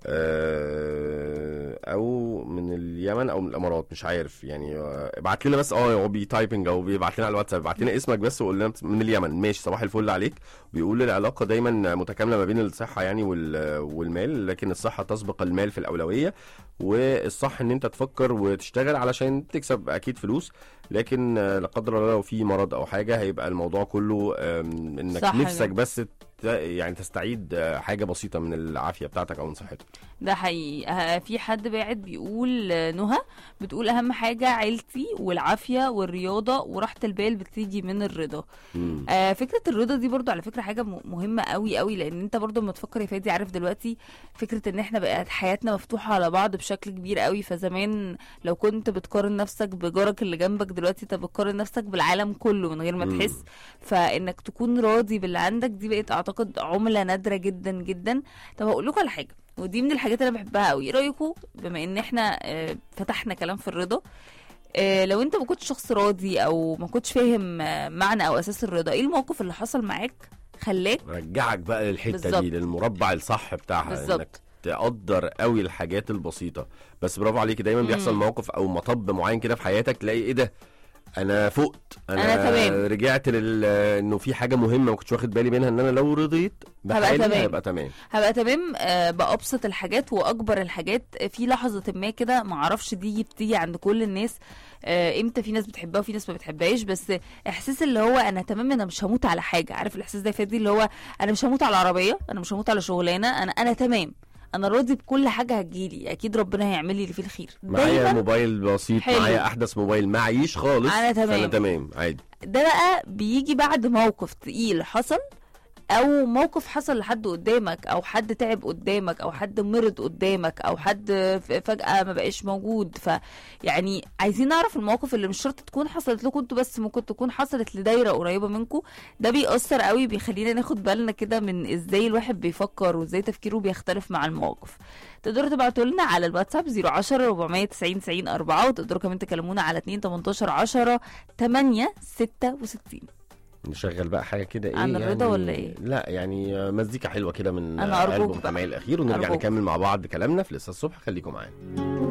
آه، او من اليمن او من الامارات مش عارف يعني آه، ابعت لنا بس اه هو بيتايبنج او بيبعت لنا على الواتساب ابعت لنا اسمك بس وقول لنا من اليمن ماشي صباح الفل عليك بيقول العلاقه دايما متكامله ما بين الصحه يعني وال- والمال لكن الصحه تسبق المال في الاولويه والصح ان انت تفكر وتشتغل علشان تكسب اكيد فلوس لكن آه، لا قدر الله لو في مرض او حاجه هيبقى الموضوع كله آم، انك صح نفسك كده. بس ت- يعني تستعيد آه، حاجه بسيطه من العافيه بتاعتك او من صحتك ده حقيقي آه، في حد باعت بيقول آه، نهى بتقول اهم حاجه عيلتي والعافيه والرياضه وراحه البال بتيجي من الرضا مم. آه فكره الرضا دي برضو على فكره حاجه م- مهمه قوي قوي لان انت برضو لما تفكر يا فادي عارف دلوقتي فكره ان احنا بقت حياتنا مفتوحه على بعض بشكل كبير قوي فزمان لو كنت بتقارن نفسك بجارك اللي جنبك دلوقتي انت بتقارن نفسك بالعالم كله من غير ما مم. تحس فانك تكون راضي باللي عندك دي بقت اعتقد عمله نادره جدا جدا طب هقول لكم على حاجه ودي من الحاجات اللي انا بحبها قوي ايه رايكم بما ان احنا آه، فتحنا كلام في الرضا آه، لو انت ما كنتش شخص راضي او ما كنتش فاهم آه، معنى او اساس الرضا ايه الموقف اللي حصل معاك خلاك رجعك بقى للحته بالظبط. دي للمربع الصح بتاعها بالظبط. انك تقدر قوي الحاجات البسيطه بس برافو عليك دايما بيحصل مم. موقف او مطب معين كده في حياتك تلاقي ايه ده انا فقت انا, أنا تمام. رجعت لل انه في حاجه مهمه ما كنتش واخد بالي منها ان انا لو رضيت بحالي تمام. هيبقى تمام هبقى تمام آه، بأبسط الحاجات وأكبر الحاجات آه، في لحظة ما كده معرفش دي بتيجي عند كل الناس آه، امتى في ناس بتحبها وفي ناس ما بتحبهاش بس احساس اللي هو انا تمام انا مش هموت على حاجه عارف الاحساس ده يا فادي اللي هو انا مش هموت على عربيه انا مش هموت على شغلانه انا انا تمام انا راضي بكل حاجه هتجيلي اكيد ربنا هيعمل لي اللي فيه الخير معايا دايما موبايل بسيط حلو. معايا احدث موبايل معيش خالص أنا تمام. فانا تمام عادي ده بقى بيجي بعد موقف تقيل حصل او موقف حصل لحد قدامك او حد تعب قدامك او حد مرض قدامك او حد ف- فجأة ما بقاش موجود فيعني عايزين نعرف المواقف اللي مش شرط تكون حصلت لكم انتوا بس ممكن تكون حصلت لدايرة قريبة منكم ده بيأثر قوي بيخلينا ناخد بالنا كده من ازاي الواحد بيفكر وازاي تفكيره بيختلف مع المواقف تقدروا تبعتوا لنا على الواتساب 010 490 90 4 وتقدروا كمان تكلمونا على 2 18 10 8 66 نشغل بقى حاجه كده ايه عن الرضا يعني ولا إيه؟ لا يعني مزيكا حلوه كده من أنا أرجوك البوم بقى. حماية الاخير ونرجع أرجوك. نكمل مع بعض كلامنا في لسه الصبح خليكم معانا